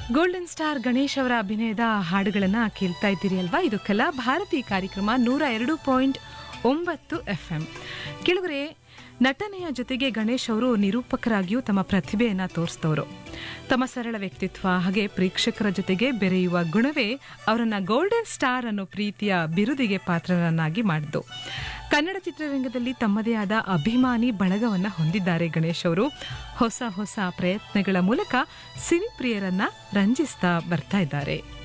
golden star Ganesh ಅವರ ಅಭಿನಯದ ಹಾಡುಗಳನ್ನ ಕೇಳ್ತಾ ಇದ್ದೀರಿ ಅಲ್ವಾ ಇದು ಕಲಾ ಭಾರತಿ ಕಾರ್ಯಕ್ರಮ ನೂರ ಎರಡು ಪಾಯಿಂಟ್ ಒಂಬತ್ತು ಎಫ್ ಎಂ ಕೆಲವರೇ ನಟನೆಯ ಜೊತೆಗೆ ಗಣೇಶ್ ಅವರು ನಿರೂಪಕರಾಗಿಯೂ ತಮ್ಮ ಪ್ರತಿಭೆಯನ್ನ ತೋರಿಸಿದವರು ತಮ್ಮ ಸರಳ ವ್ಯಕ್ತಿತ್ವ ಹಾಗೆ ಪ್ರೇಕ್ಷಕರ ಜೊತೆಗೆ ಬೆರೆಯುವ ಗುಣವೇ ಅವರನ್ನ ಗೋಲ್ಡನ್ ಸ್ಟಾರ್ ಅನ್ನೋ ಪ್ರೀತಿಯ ಬಿರುದಿಗೆ ಪಾತ್ರರನ್ನಾಗಿ ಮಾಡಿದ್ದು ಕನ್ನಡ ಚಿತ್ರರಂಗದಲ್ಲಿ ತಮ್ಮದೇ ಆದ ಅಭಿಮಾನಿ ಬಳಗವನ್ನ ಹೊಂದಿದ್ದಾರೆ ಗಣೇಶ್ ಅವರು ಹೊಸ ಹೊಸ ಪ್ರಯತ್ನಗಳ ಮೂಲಕ ಸಿನಿಪ್ರಿಯರನ್ನ ರಂಜಿಸ್ತಾ ಬರ್ತಾ ಇದ್ದಾರೆ